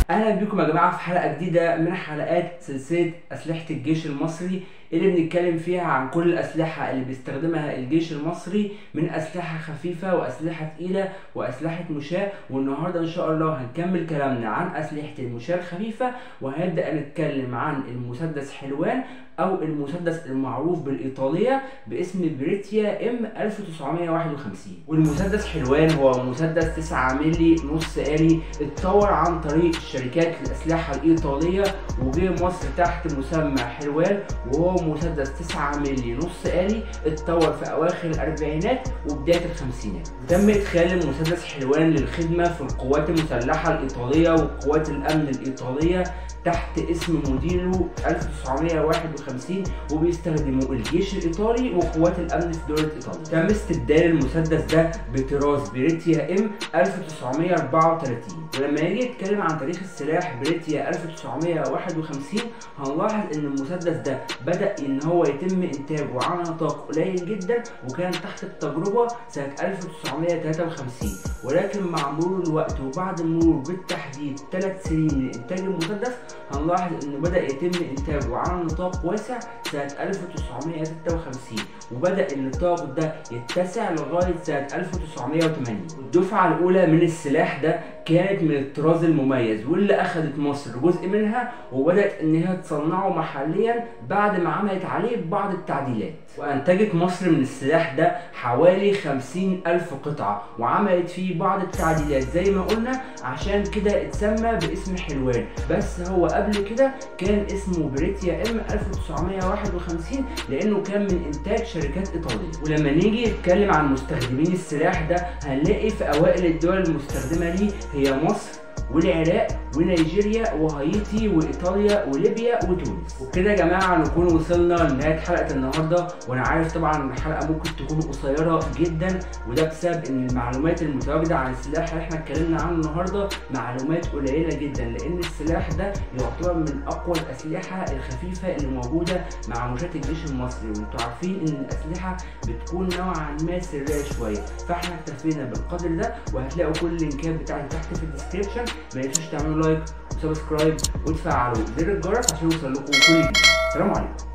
اهلا بيكم يا جماعه في حلقه جديده من حلقات سلسله اسلحه الجيش المصري اللي بنتكلم فيها عن كل الاسلحه اللي بيستخدمها الجيش المصري من اسلحه خفيفه واسلحه تقيله واسلحه مشاة والنهارده ان شاء الله هنكمل كلامنا عن اسلحه المشاة الخفيفه وهنبدا نتكلم عن المسدس حلوان او المسدس المعروف بالايطاليه باسم بريتيا ام 1951 والمسدس حلوان هو مسدس 9 مللي نص آلي اتطور عن طريق شركات الاسلحه الايطاليه وجه مصر تحت مسمى حلوان وهو مسدس 9 مللي نص آلي اتطور في اواخر الاربعينات وبدايه الخمسينات تم ادخال المسدس حلوان للخدمه في القوات المسلحه الايطاليه وقوات الامن الايطاليه تحت اسم موديلو 1951 وبيستخدمه الجيش الايطالي وقوات الامن في دوله ايطاليا تم استبدال المسدس ده بطراز بريتيا ام 1934 ولما نيجي نتكلم عن تاريخ السلاح بريتيا 1951 هنلاحظ ان المسدس ده بدا ان هو يتم انتاجه على نطاق قليل جدا وكان تحت التجربه سنه 1953 ولكن مع مرور الوقت وبعد مرور بالتحديد 3 سنين من انتاج المسدس هنلاحظ انه بدا يتم انتاجه على نطاق واسع سنه 1956 وبدا النطاق ده يتسع لغايه سنه 1980 الدفعه الاولى من السلاح ده كانت من الطراز المميز واللي اخذت مصر جزء منها وبدات ان هي تصنعه محليا بعد ما عملت عليه بعض التعديلات وانتجت مصر من السلاح ده حوالي 50 الف قطعه وعملت فيه بعض التعديلات زي ما قلنا عشان كده اتسمى باسم حلوان بس هو قبل كده كان اسمه بريتيا ام 1951 لانه كان من انتاج شركات ايطاليه ولما نيجي نتكلم عن مستخدمين السلاح ده هنلاقي في اوائل الدول المستخدمه ليه هي مصر والعراق ونيجيريا وهايتي وايطاليا وليبيا وتونس وبكده يا جماعه نكون وصلنا لنهايه حلقه النهارده وانا عارف طبعا الحلقه ممكن تكون قصيره جدا وده بسبب ان المعلومات المتواجده عن السلاح اللي احنا اتكلمنا عنه النهارده معلومات قليله جدا لان السلاح ده يعتبر من اقوى الاسلحه الخفيفه اللي موجوده مع مشاة الجيش المصري وانتوا عارفين ان الاسلحه بتكون نوعا ما سريه شويه فاحنا اكتفينا بالقدر ده وهتلاقوا كل اللينكات بتاعتي تحت في الديسكربشن ما تنسوش تعملوا لايك وسبسكرايب وتفعلوا زر الجرس عشان يوصل لكم كل جديد سلام عليكم